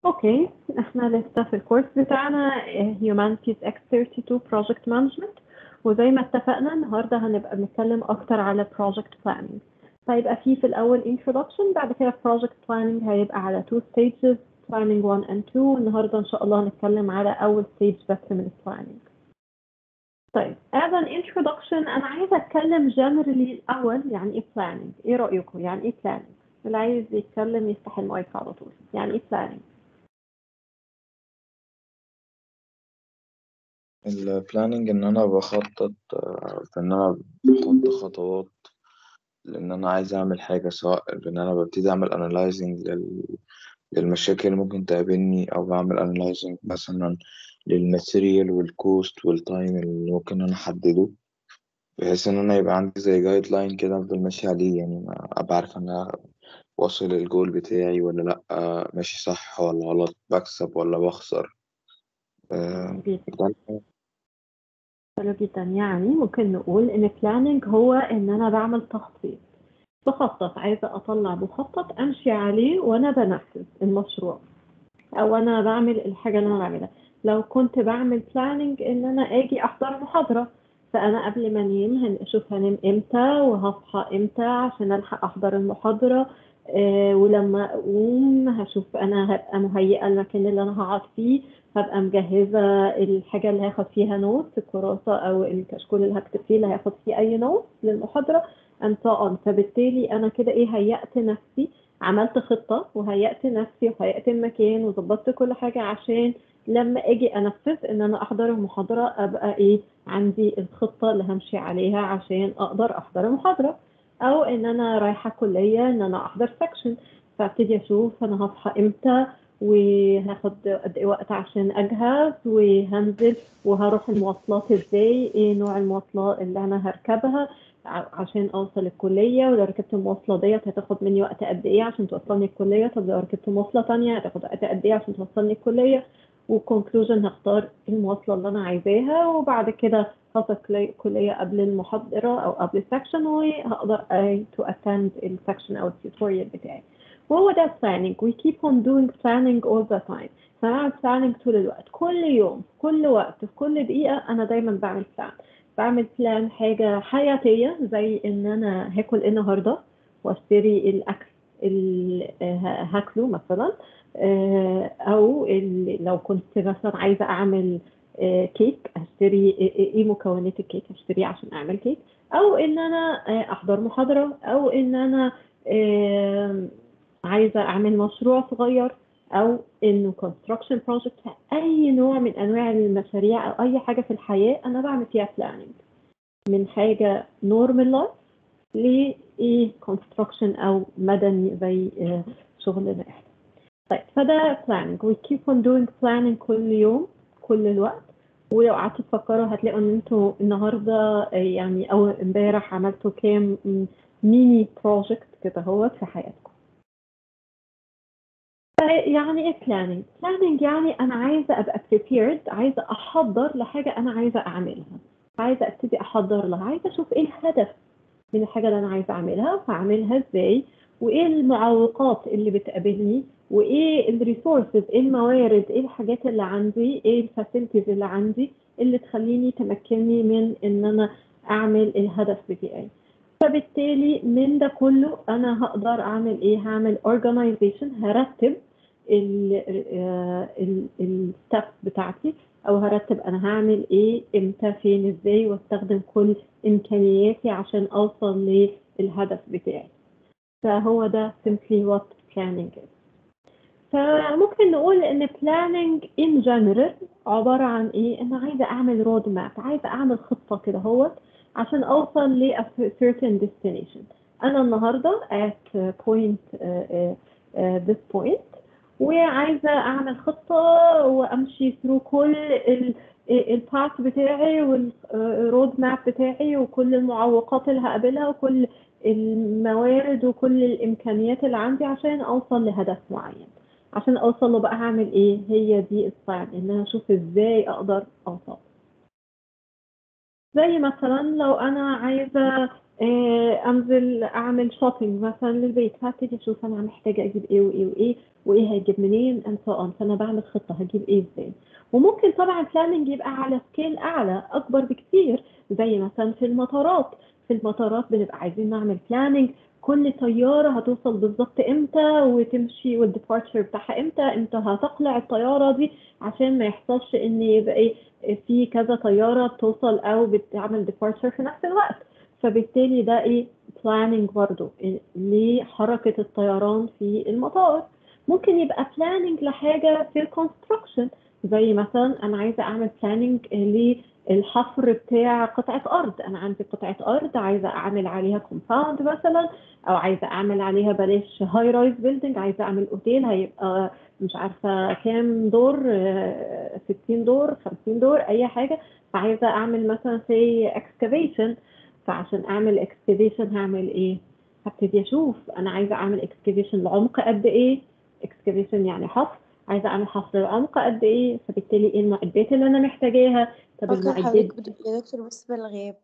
اوكي احنا لسه في الكورس بتاعنا Humanities X32 Project Management وزي ما اتفقنا النهارده هنبقى بنتكلم اكتر على Project Planning فيبقى في في الاول Introduction بعد كده Project Planning هيبقى على two stages Planning 1 and 2 النهارده ان شاء الله هنتكلم على اول stage بس من Planning طيب as an introduction انا عايزه اتكلم generally الاول يعني ايه planning ايه رايكم يعني ايه planning اللي عايز يتكلم يفتح المايك على طول يعني ايه planning البلاننج ان انا بخطط آه، في ان انا بحط خطوات لان انا عايز اعمل حاجه سواء بان انا ببتدي اعمل انالايزنج للمشاكل اللي ممكن تقابلني او بعمل انالايزنج مثلا للماتيريال والكوست والتايم اللي ممكن انا احدده بحيث ان انا يبقى عندي زي جايد لاين كده افضل ماشي عليه يعني ما ابقى عارف ان انا واصل الجول بتاعي ولا لا ماشي صح ولا غلط بكسب ولا بخسر آه، جدا حلو جدا يعني ممكن نقول ان planning هو ان انا بعمل تخطيط بخطط عايزه اطلع مخطط امشي عليه وانا بنفذ المشروع او انا بعمل الحاجه اللي انا بعملها لو كنت بعمل planning ان انا اجي احضر محاضره فانا قبل ما انام هشوف هنام امتى وهصحى امتى عشان الحق احضر المحاضره آه ولما اقوم هشوف انا هبقى مهيئه المكان اللي انا هقعد فيه هبقى مجهزه الحاجه اللي هاخد فيها نوت الكراسه او الكشكول اللي هكتب فيه اللي هاخد فيه اي نوت للمحاضره and so on فبالتالي انا كده ايه هيأت نفسي عملت خطه وهيأت نفسي وهيأت المكان وظبطت كل حاجه عشان لما اجي انفذ ان انا احضر المحاضره ابقى ايه عندي الخطه اللي همشي عليها عشان اقدر احضر المحاضره او ان انا رايحه كليه ان انا احضر سكشن فابتدي اشوف انا هصحى امتى وهاخد قد ايه وقت عشان اجهز وهنزل وهروح المواصلات ازاي ايه نوع المواصلات اللي انا هركبها عشان اوصل الكليه ولو ركبت المواصله ديت هتاخد مني وقت قد ايه عشان توصلني الكليه طب لو ركبت مواصله تانية هتاخد وقت قد ايه عشان توصلني الكليه وكونكلوجن هختار المواصله اللي انا عايزاها وبعد كده هوصل الكليه قبل المحاضره او قبل السكشن وهقدر تو اتند السكشن او التيوتوريال بتاعي وهو ده planning we keep on doing planning all the time فبعمل planning طول الوقت كل يوم كل وقت في كل دقيقة أنا دايما بعمل plan بعمل plan حاجة حياتية زي إن أنا هاكل إيه النهاردة واشتري الأكل اللي هاكله مثلا أو لو كنت مثلا عايزة أعمل كيك هشتري ايه مكونات الكيك هشتريه عشان اعمل كيك او ان انا احضر محاضره او ان انا عايزه اعمل مشروع صغير او انه construction project اي نوع من انواع المشاريع او اي حاجه في الحياه انا بعمل فيها planning من حاجه normal life لايه construction او مدني زي شغلنا احنا طيب فده planning we keep on doing planning كل يوم كل الوقت ولو قعدتوا تفكروا هتلاقوا ان انتوا النهارده يعني او امبارح عملتوا كام ميني بروجكت كده هو في حياتكم يعني ايه planning؟ planning يعني انا عايزه ابقى prepared عايزه احضر لحاجه انا عايزه اعملها عايزه ابتدي احضر لها عايزه اشوف ايه الهدف من الحاجه اللي انا عايزه اعملها فاعملها ازاي وايه المعوقات اللي بتقابلني وايه الريسورسز ايه الموارد ايه الحاجات اللي عندي ايه الفاسيلتيز اللي عندي اللي تخليني تمكنني من ان انا اعمل الهدف بتاعي فبالتالي من ده كله انا هقدر اعمل ايه هعمل organization هرتب الستبس بتاعتي او هرتب انا هعمل ايه امتى فين ازاي واستخدم كل امكانياتي عشان اوصل للهدف بتاعي فهو ده simply what planning is فممكن نقول ان planning in general عبارة عن ايه انا عايزة اعمل رود ماب عايزة اعمل خطة كده هو عشان اوصل ل a certain destination انا النهاردة at point uh, uh, uh, this point وعايزة اعمل خطة وامشي through كل الباث بتاعي والرود ماب بتاعي وكل المعوقات اللي هقابلها وكل الموارد وكل الامكانيات اللي عندي عشان اوصل لهدف معين عشان اوصل له بقى هعمل ايه هي دي الصعب ان انا اشوف ازاي اقدر اوصل زي مثلا لو انا عايزه آه، انزل اعمل شوبينج مثلا للبيت فابتدي اشوف انا محتاجه اجيب ايه وايه وايه وايه هيجيب منين and so on فانا بعمل خطه هجيب ايه ازاي وممكن طبعا بلاننج يبقى على سكيل اعلى اكبر بكتير زي مثلا في المطارات في المطارات بنبقى عايزين نعمل بلاننج كل طياره هتوصل بالظبط امتى وتمشي والديبارتشر بتاعها امتى امتى هتقلع الطياره دي عشان ما يحصلش ان يبقى ايه في كذا طياره بتوصل او بتعمل ديبارتشر في نفس الوقت فبالتالي ده ايه planning برضو إيه لحركة الطيران في المطار ممكن يبقى planning لحاجة في الكونستراكشن زي مثلا انا عايزة اعمل planning للحفر بتاع قطعة ارض انا عندي قطعة ارض عايزة اعمل عليها كومباوند مثلا او عايزة اعمل عليها بلاش هاي رايز بيلدينج عايزة اعمل اوتيل هيبقى مش عارفة كام دور آه، 60 دور 50 دور اي حاجة فعايزة اعمل مثلا في excavation فعشان اعمل اكسكافيشن هعمل ايه هبتدي اشوف انا عايزه اعمل اكسكافيشن لعمق قد ايه اكسكافيشن يعني حفر عايزه اعمل حفر لعمق قد ايه فبالتالي ايه المعدات اللي انا محتاجاها طب بفكر المعدات حضرتك بد- يا دكتور بس بالغياب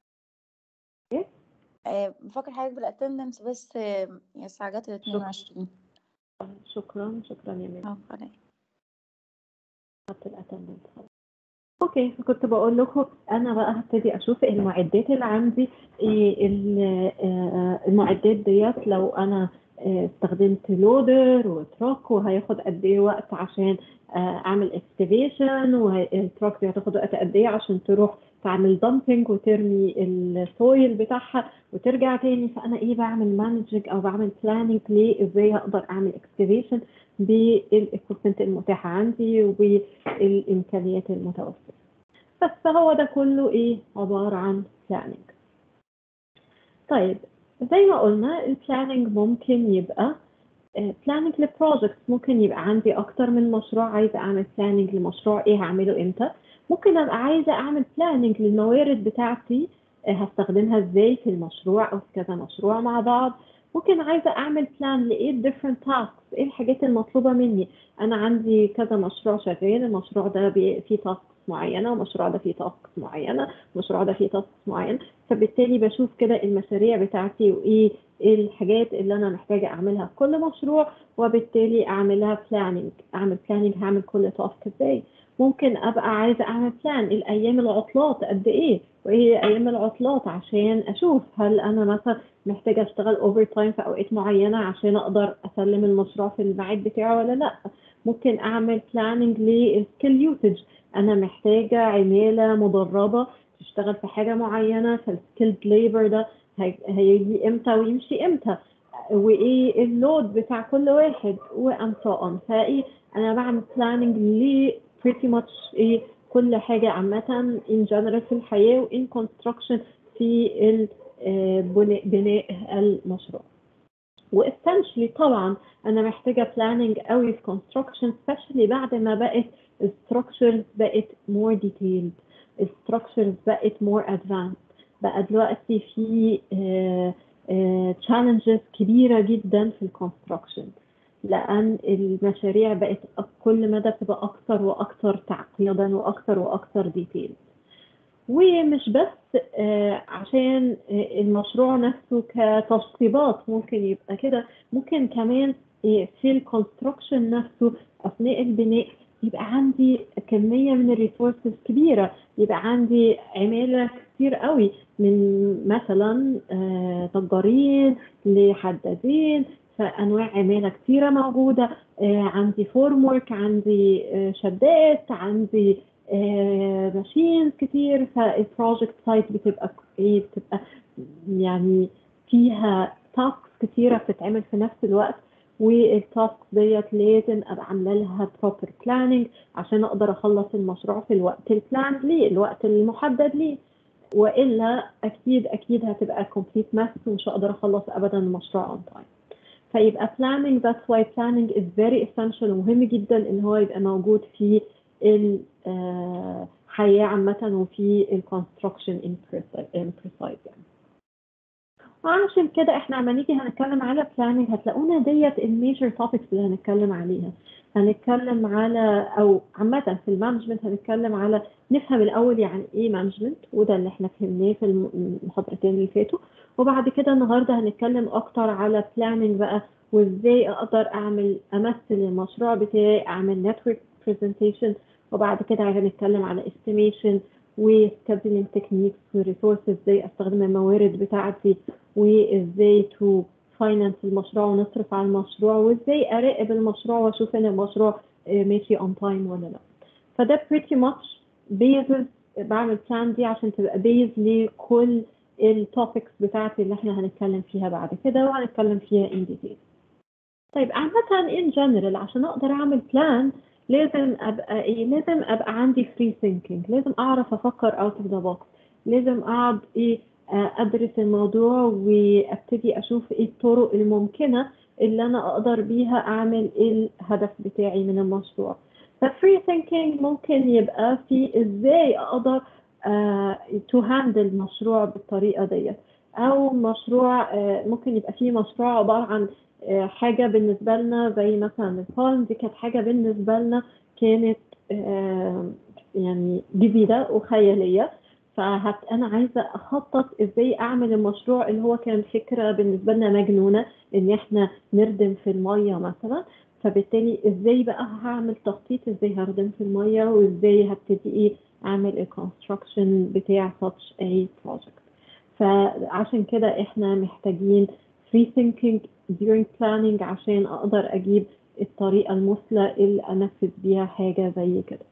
إيه؟ آه، بفكر حضرتك بالاتندنس بس آه، يا الساعة جت ال 22 شكرا شكرا يا ميري اه خلاص خدت الاتندنس اوكي فكنت بقول لكم انا بقى هبتدي اشوف المعدات اللي عندي إيه ال- آه، المعدات ديت لو انا آه، استخدمت لودر وتراك وهياخد قد ايه وقت عشان آه، اعمل اكسكافيشن والتراك دي هتاخد وقت قد ايه عشان تروح تعمل دامبنج وترمي السويل بتاعها وترجع تاني فانا ايه بعمل مانجنج او بعمل بلاننج ليه ازاي اقدر اعمل اكسكافيشن بالاكويبمنت المتاحه عندي وبالامكانيات المتوفره بس فهو ده كله ايه عباره عن بلاننج طيب زي ما قلنا البلاننج ممكن يبقى بلاننج لبروجكت ممكن يبقى عندي اكتر من مشروع عايزه اعمل بلاننج لمشروع ايه هعمله امتى ممكن ابقى عايزه اعمل بلاننج للموارد بتاعتي آه، هستخدمها ازاي في المشروع او في كذا مشروع مع بعض ممكن عايزه اعمل بلان لايه different tasks ايه الحاجات المطلوبه مني انا عندي كذا مشروع شغال المشروع ده بي- فيه tasks معينه والمشروع ده فيه tasks معينه المشروع ده فيه tasks معينه فبالتالي بشوف كده المشاريع بتاعتي وايه إيه الحاجات اللي انا محتاجه اعملها في كل مشروع وبالتالي اعملها planning اعمل planning هعمل كل تاسك ازاي ممكن ابقى عايزه اعمل بلان الايام العطلات قد ايه وايه ايام العطلات عشان اشوف هل انا مثلا محتاجه اشتغل اوفر تايم في اوقات معينه عشان اقدر اسلم المشروع في الميعاد بتاعه ولا لا ممكن اعمل بلاننج للسكيل يوسج انا محتاجه عماله مدربه تشتغل في حاجه معينه فالسكيلد ليبر ده هي- هيجي امتى ويمشي امتى وايه اللود بتاع كل واحد وان سو اون فايه انا بعمل بلاننج ل pretty much ايه كل حاجه عامه in general في الحياه وان construction في ال- آه، بناء بناء المشروع واسنشلي طبعا انا محتاجه planning قوي في construction especially بعد ما بقت structures بقت more detailed structures بقت more advanced بقى دلوقتي في آه، آه، challenges كبيره جدا في الكونستراكشن لان المشاريع بقت كل مدى بتبقى اكثر واكثر تعقيدا واكثر واكثر ديتيل ومش بس آه، عشان آه، المشروع نفسه كتشطيبات ممكن يبقى كده ممكن كمان آه، في الكونستراكشن نفسه اثناء البناء يبقى عندي كميه من الريسورسز كبيره يبقى عندي عماله كتير قوي من مثلا آه، نجارين لحدادين فانواع عماله كتيره موجوده آه، عندي فورم ورك عندي آه، شدات عندي ماشينز كتير فالبروجكت سايت بتبقى ايه بتبقى يعني فيها تاسكس كتيره بتتعمل في نفس الوقت والتاسكس ديت لازم ابقى عامله لها بروبر بلاننج عشان اقدر اخلص المشروع في الوقت البلان ليه الوقت المحدد ليه والا اكيد اكيد هتبقى complete mess ومش هقدر اخلص ابدا المشروع on time فيبقى planning that's why planning is very essential ومهم جدا ان هو يبقى موجود في الحياة عامة وفي ال construction in precise in precise يعني وعشان كده احنا لما نيجي هنتكلم على planning هتلاقونا ديت الميجر topics اللي هنتكلم عليها هنتكلم على او عامة في المانجمنت هنتكلم على نفهم الاول يعني ايه مانجمنت وده اللي احنا فهمناه في المحاضرتين اللي فاتوا وبعد كده النهارده هنتكلم اكتر على planning بقى وازاي اقدر اعمل امثل المشروع بتاعي اعمل network presentation وبعد كده هنتكلم على estimation و scheduling techniques و resources ازاي استخدم الموارد بتاعتي وازاي to finance المشروع ونصرف على المشروع وازاي اراقب المشروع واشوف ان المشروع ماشي on time ولا لا فده pretty much basis بعمل plan دي عشان تبقى base لكل التوبكس بتاعتي اللي احنا هنتكلم فيها بعد كده وهنتكلم فيها in detail طيب عامة in general عشان اقدر اعمل plan لازم ابقى ايه لازم ابقى عندي free thinking لازم اعرف افكر out of the box لازم اقعد ايه ادرس الموضوع وابتدي اشوف ايه الطرق الممكنة اللي انا اقدر بيها اعمل ايه الهدف بتاعي من المشروع ففري thinking ممكن يبقى في ازاي اقدر تو هاندل مشروع بالطريقة ديت او مشروع uh, ممكن يبقى فيه مشروع عبارة عن حاجة بالنسبة لنا زي مثلا البالم دي كانت حاجة بالنسبة لنا كانت يعني جديدة وخيالية فهت أنا عايزة أخطط إزاي أعمل المشروع اللي هو كان فكرة بالنسبة لنا مجنونة إن إحنا نردم في المية مثلا فبالتالي إزاي بقى هعمل تخطيط إزاي هردم في المية وإزاي هبتدي إيه أعمل الكونستراكشن بتاع such a project فعشان كده إحنا محتاجين free thinking during planning عشان اقدر اجيب الطريقة المثلى اللي انفذ بيها حاجة زي كده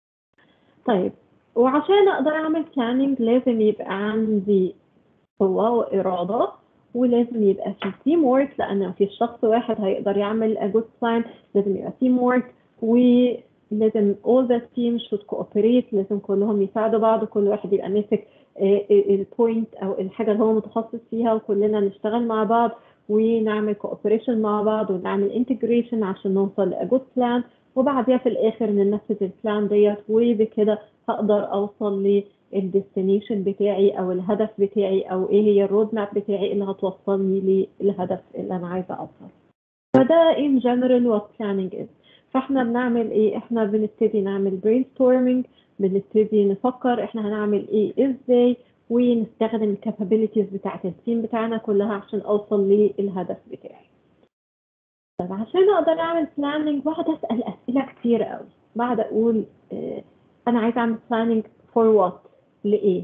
طيب وعشان اقدر اعمل planning لازم يبقى عندي قوة وارادة ولازم يبقى في تيم وورك لان مفيش شخص واحد هيقدر يعمل a good plan لازم يبقى تيم وورك ولازم all the team should cooperate لازم كلهم يساعدوا بعض كل واحد يبقى ماسك البوينت او الحاجه اللي هو متخصص فيها وكلنا نشتغل مع بعض ونعمل كوبريشن مع بعض ونعمل انتجريشن عشان نوصل لأجود بلان وبعديها في الاخر ننفذ البلان ديت وبكده هقدر اوصل للديستنيشن بتاعي او الهدف بتاعي او ايه هي الرود ماب بتاعي اللي هتوصلني للهدف اللي انا عايزه اوصل فده in general what planning is فاحنا بنعمل ايه احنا بنبتدي نعمل brainstorming بنبتدي نفكر احنا هنعمل ايه ازاي ونستخدم الكابابيلتيز بتاعت التيم بتاعنا كلها عشان اوصل للهدف بتاعي طيب عشان اقدر اعمل بلاننج بقعد اسال اسئله كتير قوي بقعد اقول اه انا عايزه اعمل بلاننج فور وات لايه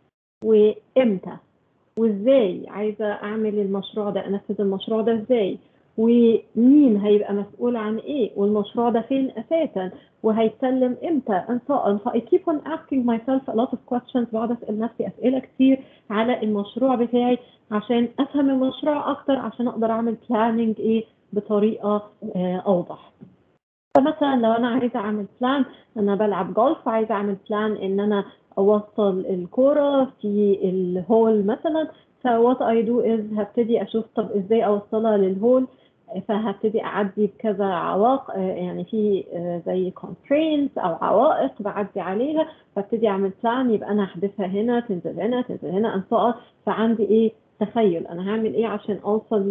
وامتى وازاي عايزه اعمل المشروع ده انفذ المشروع ده ازاي ومين هيبقى مسؤول عن ايه والمشروع ده فين اساسا وهيتسلم امتى and so on so I keep on asking myself a lot of questions بقعد اسال نفسي اسئله كتير على المشروع بتاعي عشان افهم المشروع اكتر عشان اقدر اعمل planning ايه بطريقه اه اوضح فمثلا لو انا عايزه اعمل بلان انا بلعب جولف عايزه اعمل بلان ان انا اوصل الكوره في الهول مثلا فوات اي دو از هبتدي اشوف طب ازاي اوصلها للهول فهبتدي اعدي بكذا عوائق يعني في زي constraints او عوائق بعدي عليها فابتدي اعمل بلان يبقى انا احدثها هنا تنزل هنا تنزل هنا انطقها فعندي ايه تخيل انا هعمل ايه عشان اوصل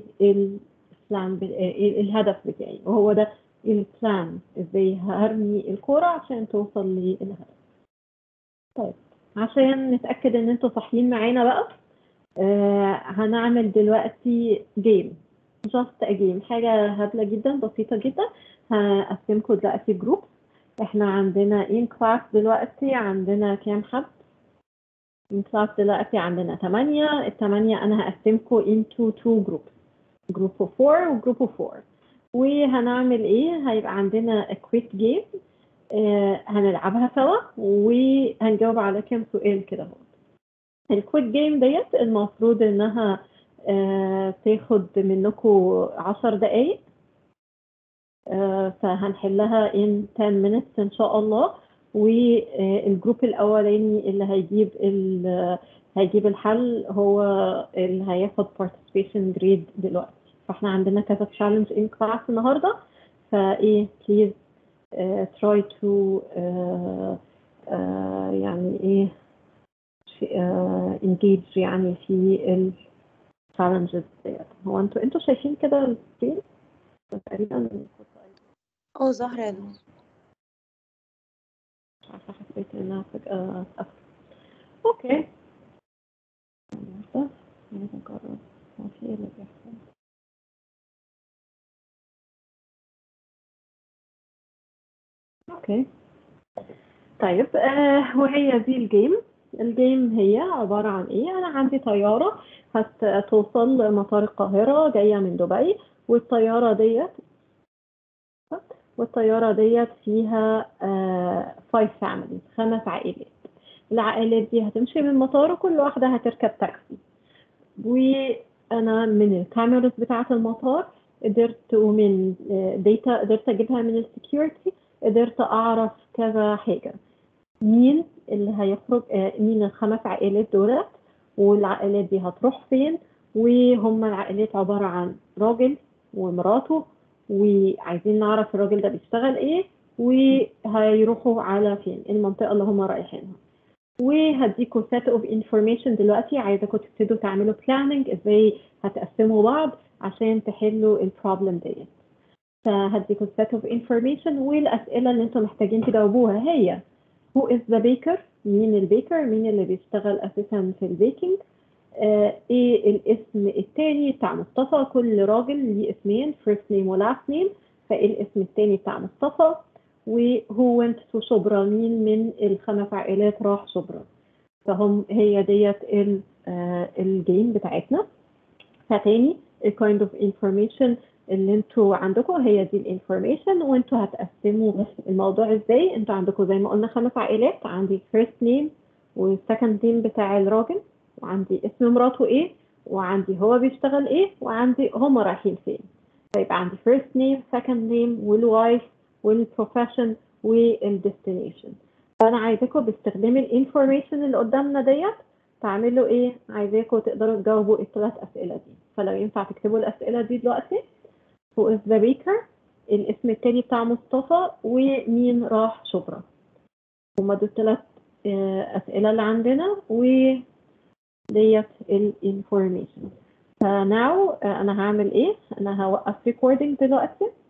للبلان الهدف بتاعي وهو ده البلان ازاي هرمي الكرة عشان توصل للهدف طيب عشان نتأكد ان انتوا صاحيين معانا بقى آه هنعمل دلوقتي جيم جاست جيم حاجة هبلة جدا بسيطة جدا هقسمكم دلوقتي جروب احنا عندنا ان كلاس دلوقتي عندنا كام حد ان كلاس دلوقتي عندنا تمانية التمانية انا هقسمكم into two groups جروب of four وجروب of four وهنعمل ايه هيبقى عندنا كويك جيم آه هنلعبها سوا وهنجاوب على كام سؤال كده اهو الكويك جيم ديت المفروض انها آه تاخد منكم عشر دقايق آه فهنحلها in 10 minutes ان شاء الله والجروب الاولاني اللي هيجيب هيجيب الحل هو اللي هياخد participation grade دلوقتي فاحنا عندنا كذا تشالنج ان كلاس النهارده فايه بليز تراي تو يعني ايه انجيج يعني في challenges ديت هو انتوا انتوا شايفين كده السكرين تقريبا اه ظاهرة يا دكتور مش عارفة حسيت انها فجأة اتقفلت اوكي بس عايزة اجرب هو في ايه اللي بيحصل اوكي طيب آه وهي دي الجيم الجيم هي عبارة عن ايه انا عندي طيارة هتوصل مطار القاهرة جاية من دبي والطيارة ديت والطيارة ديت فيها فايف فاميليز خمس عائلات العائلات دي هتمشي من المطار وكل واحدة هتركب تاكسي وأنا من الكاميرز بتاعة المطار قدرت ومن داتا قدرت أجيبها من السكيورتي قدرت أعرف كذا حاجة مين اللي هيخرج مين الخمس عائلات دولت والعائلات دي هتروح فين وهم العائلات عبارة عن راجل ومراته وعايزين نعرف الراجل ده بيشتغل ايه وهيروحوا على فين المنطقة اللي هم رايحينها وهديكوا set of information دلوقتي عايزاكم تبتدوا تعملوا planning ازاي هتقسموا بعض عشان تحلوا البروبلم ديت فهديكوا set of information والأسئلة اللي انتم محتاجين تجاوبوها هي who is the baker مين البيكر مين اللي بيشتغل أساسا في البيكنج آه ايه الاسم التاني بتاع مصطفى كل راجل ليه اسمين first name و last name فايه الاسم التاني بتاع مصطفى وهو went to شبرا مين من الخمس عائلات راح شبرا فهم هي ديت آه الجيم بتاعتنا فتاني ال kind of information اللي انتوا عندكم هي دي الانفورميشن وانتوا هتقسموا الموضوع ازاي انتوا عندكم زي ما قلنا خمس عائلات عندي first name والسكند name بتاع الراجل وعندي اسم مراته ايه وعندي هو بيشتغل ايه وعندي هما رايحين فين فيبقى عندي first name second name والوايف والبروفيشن والديستنيشن فانا عايزاكم باستخدام الانفورميشن اللي قدامنا ديت تعملوا ايه عايزاكم تقدروا تجاوبوا الثلاث اسئله دي فلو ينفع تكتبوا الاسئله دي دلوقتي who is the baker الاسم التاني بتاع مصطفى ومين راح شبرا هما دول الثلاث اسئله اللي عندنا و ديت الانفورميشن فناو انا هعمل ايه انا هوقف ريكوردينج دلوقتي